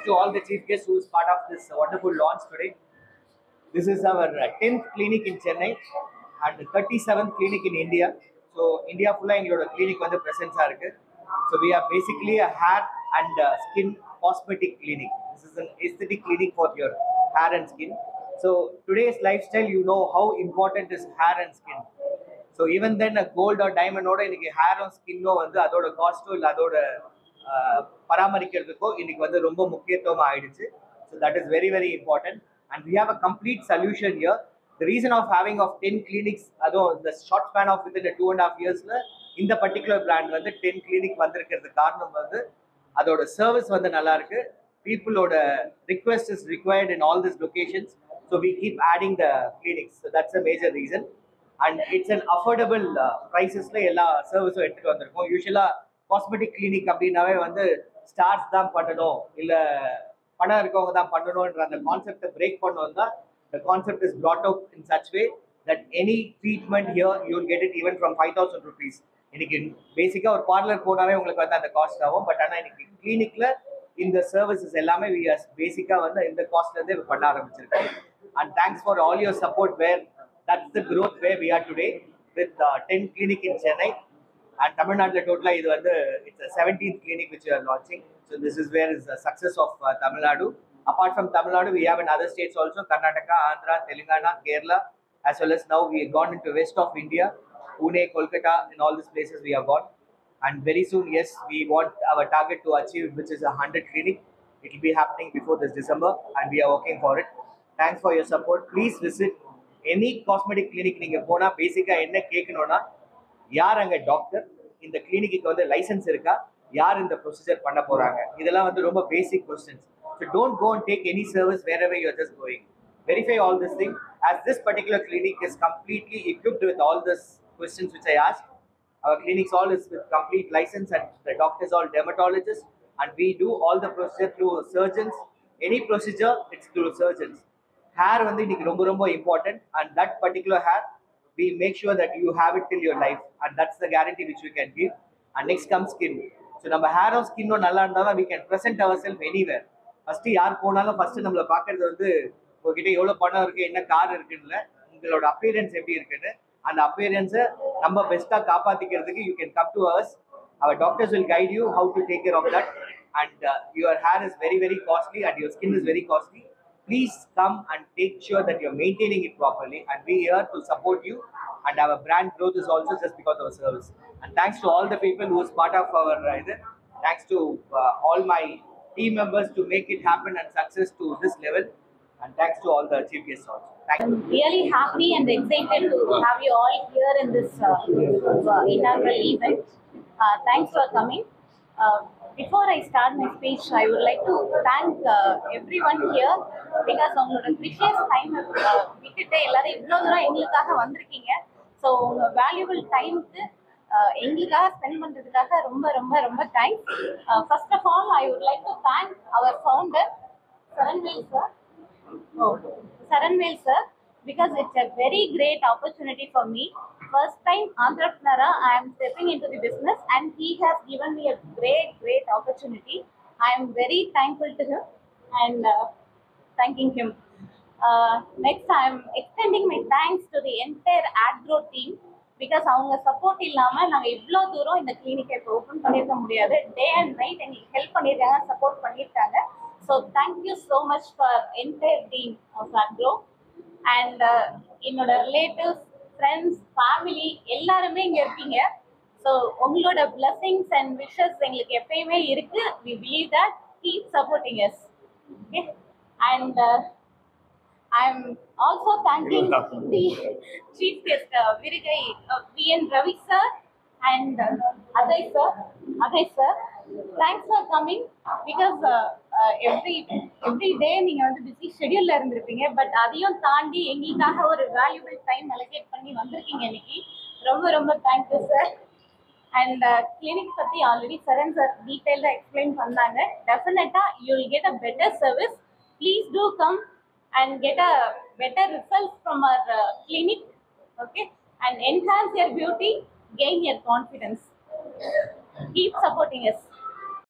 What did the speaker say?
to all the chief guests who is part of this wonderful launch today. This is our uh, 10th clinic in Chennai and 37th clinic in India. So India ஃபுல்லாக எங்களோட clinic வந்து ப்ரெசன்ஸாக இருக்கு so we are basically a hair and skin cosmetic clinic this is an aesthetic clinic for your hair and skin so today's lifestyle you know how important is hair and skin so even then gold or டைமண்டோட இன்னைக்கு ஹேரும் ஸ்கின்னும் வந்து அதோட காஸ்ட்டோ இல்லை அதோட ஆஹ், பராமரிக்கிறதுக்கோ இன்னைக்கு வந்து ரொம்ப முக்கியத்துவம் ஆயிடுச்சு so that is very very important and we have a complete solution here the reason of having of ten clinics அதுவும் இந்த short span of with two and half இயர்ஸ்ல இந்த பர்டிகுலர் பிராண்ட் வந்து டென் கிளினிக் வந்திருக்கிறது காரணம் வந்து அதோட service வந்து நல்லா இருக்கு பீப்புளோட request is required in all this locations so we keep adding the clinics that's a major reason and it's an affordable ப்ரைஸஸ்ல எல்லா சர்வீஸும் எடுத்துட்டு வந்திருக்கோம் யூஸ்வலா காஸ்மெட்டிக் கிளினிக் அப்படின்னாவே வந்து ஸ்டார்ஸ் தான் பண்ணணும் இல்ல பணம் இருக்கவங்க தான் பண்ணணும்ன்ற அந்த கான்செப்டை பிரேக் பண்ணணும் தான் the concept is brought out in such way that any treatment here you will get it even from 5000 rupees இன்னைக்கு பேசிக்கா ஒரு பார்லர் போனாவே உங்களுக்கு வந்து அந்த காஸ்ட் ஆகும் பட் ஆனா இன்னைக்கு கிளினிக்ல இந்த சர்வீசஸ் எல்லாமே we are பேசிக்கா வந்து இந்த காஸ்ட்ல இருந்தே பண்ண ஆரம்பிச்சிருக்கோம் and thanks for all your support where that's the growth where we are today with uh, 10 clinic in Chennai and தமிழ்நாட்டில் டோட்டலாக இது வந்து it's seventeenth clinic which are launching so this is where is success of Tamil Nadu apart from Tamil Nadu, we have in other states also Karnataka, Andhra, Telangana, Kerala, as well as now we have gone into west of India, Pune, Kolkata, in all these places we have gone. And very soon, yes, we want our target to achieve, which is a 100 clinic. It will be happening before this December, and we are working for it. Thanks for your support. Please visit any cosmetic clinic நீங்க போனா பேசிக்கா என்ன கேட்கணும்னா யார் அங்க doctor இந்த கிளினிக்கு வந்து licence இருக்கா யார் இந்த ப்ரொசீஜர் பண்ண போறாங்க இதெல்லாம் வந்து ரொம்ப basic questions so don't go and take any service wherever you're just going verify all this thing as this particular clinic is completely equipped with all this questions which I asked. Our clinics all is with complete license and the doctors all dermatologists and we do all the procedure through surgeons. Any procedure, it's through surgeons. Hair வந்து இன்னைக்கு ரொம்ப ரொம்ப important and that particular hair we make sure that you have it till your life and that's the guarantee which we can give. And next comes skin. So நம்ம ஹேரும் ஸ்கின்னும் நல்லா இருந்தால் தான் we can present ourselves anywhere. First யார் போனாலும் first நம்மள பாக்குறது வந்து உங்ககிட்ட எவ்வளவு பணம் இருக்கு என்ன கார் இருக்குன்னு உங்களோட அப்பியரன்ஸ் எப்படி இருக்குன்னு அந்த அப்பியரன்ஸை நம்ம பெஸ்டா காப்பாத்திக்கிறதுக்கு you can come to ours our doctors will guide you how to take care of that and your hair is very very costly and your skin is very costly please come and take sure that you're maintaining it properly and we here to support you and our brand growth is also just because of our service and thanks to all the people who is part of our uh, இது. thanks to uh, all my team members to make it happen and success to this level and thanks to all the chief guests also thank you I'm really happy and excited to have you all here in this uh, uh, inaugural event. Uh, thanks for coming. Uh, before I start my speech, I would like to thank uh, everyone here because உங்களோட precious time விட்டுட்டு எல்லாரும் இவ்வளோ தூரம் எங்களுக்காக வந்திருக்கீங்க so உங்கள் valuable டைமுக்கு எங்களுக்காக ஸ்பெண்ட் பண்ணுறதுக்காக ரொம்ப ரொம்ப ரொம்ப thanks first of all I would like to thank our founder Saranvel sir Oh, Saranvel sir, because it's a very great opportunity for me. First time entrepreneur, I am stepping into the business and he has given me a great, great opportunity. I am very thankful to him and uh, thanking him. Uh, next, I am extending my thanks to the entire AdGrow team because அவங்க support இல்லாமல் நாங்கள் இவ்வளோ தூரம் இந்த கிளினிக்கை இப்போ open பண்ணியிருக்க முடியாது டே அண்ட் நைட் எங்களுக்கு ஹெல்ப் பண்ணியிருக்காங்க சப்போர்ட் பண்ணியிருக்காங்க so thank you so much for entire team of AdGrow and என்னோட ரிலேட்டிவ்ஸ் ஃப்ரெண்ட்ஸ் ஃபேமிலி எல்லாருமே இங்கே இருக்கீங்க ஸோ உங்களோட பிளெஸிங்ஸ் அண்ட் விஷஸ் எங்களுக்கு எப்பயுமே இருக்கு we believe that keep supporting us okay and I'm also thanking the chief guest, uh, Virigai uh, V.N. Ravi sir and uh, Aday sir. Aday sir, thanks for coming because uh, uh, every every day நீங்க வந்து busy ஷெட்யூல்ல இருந்திருப்பீங்க but அதையும் தாண்டி எங்களுக்காக ஒரு valuable time allocate பண்ணி வந்திருக்கீங்க இன்னைக்கு ரொம்ப ரொம்ப தேங்க்யூ சார் அண்ட் கிளினிக் பற்றி ஆல்ரெடி சரண் சார் டீட்டெயிலாக எக்ஸ்பிளைன் பண்ணாங்க டெஃபினட்டாக you will get a better service please to come and get a better results from our uh, clinic okay and enhance your beauty gain your confidence keep supporting us